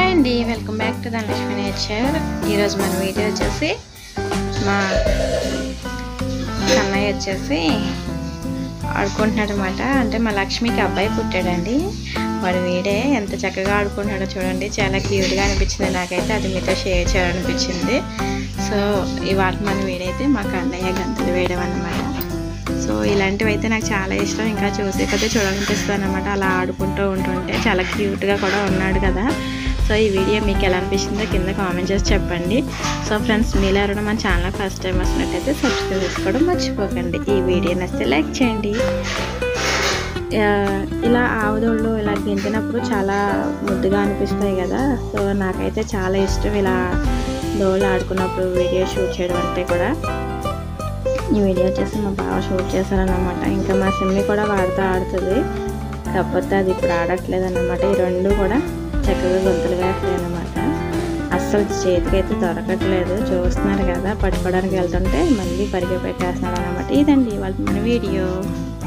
hi అండి welcome back to Dhanalakshmi nature ఈరోజు మన వీడియో వచ్చేసి మా కన్నయ్య వచ్చేసి ఆడుకుంటున్నాడు అనమాట అంటే మా లక్ష్మికి అబ్బాయి పుట్టాడండి వాడు వీడే ఎంత చక్కగా ఆడుకుంటున్నాడో చూడండి చాలా క్యూట్గా అనిపించింది నాకైతే అది మీతో షేర్ చేయాలనిపించింది సో ఇవాళ మన వీడైతే మా కన్నయ్య గంతులు వేయడం అన్నమాట సో ఇలాంటివి అయితే నాకు చాలా ఇష్టం ఇంకా చూసే కొద్దీ చూడాలనిపిస్తుంది అనమాట అలా ఆడుకుంటూ ఉంటుంటే చాలా క్యూట్గా కూడా ఉన్నాడు కదా సో ఈ వీడియో మీకు ఎలా అనిపించిందో కింద కామెంట్ చేసి చెప్పండి సో ఫ్రెండ్స్ మీలో ఎవరైనా మన ఛానల్ ఫస్ట్ టైం వస్తున్నట్టయితే సబ్స్క్రైబ్ చేసుకోవడం మర్చిపోకండి ఈ వీడియో నచ్చితే లైక్ చేయండి ఆ, ఇలా ఆవుదోళ్ళు ఇలా గెంతినప్పుడు చాలా ముద్దుగా అనిపిస్తాయి కదా సో నాకైతే చాలా ఇష్టం ఇలా దోళ్ళు ఆడుకున్నప్పుడు వీడియో షూట్ చేయడం అంటే కూడా ఈ వీడియో వచ్చేసి మా బావ షూట్ చేశారనమాట ఇంకా మా సిమ్మి కూడా వాడుతూ ఆడుతుంది కాకపోతే అది ఇప్పుడు ఆడట్లేదు అనమాట ఈ రెండు కూడా చక్కగా గొంతులు వేస్తాయి అనమాట అస్సలు చేతికి అయితే దొరకట్లేదు చూస్తున్నారు కదా పట్టుకోవడానికి వెళ్తుంటే మళ్ళీ పరిగె పెట్టేస్తున్నాడు అనమాట ఇదండి వాళ్ళ మన వీడియో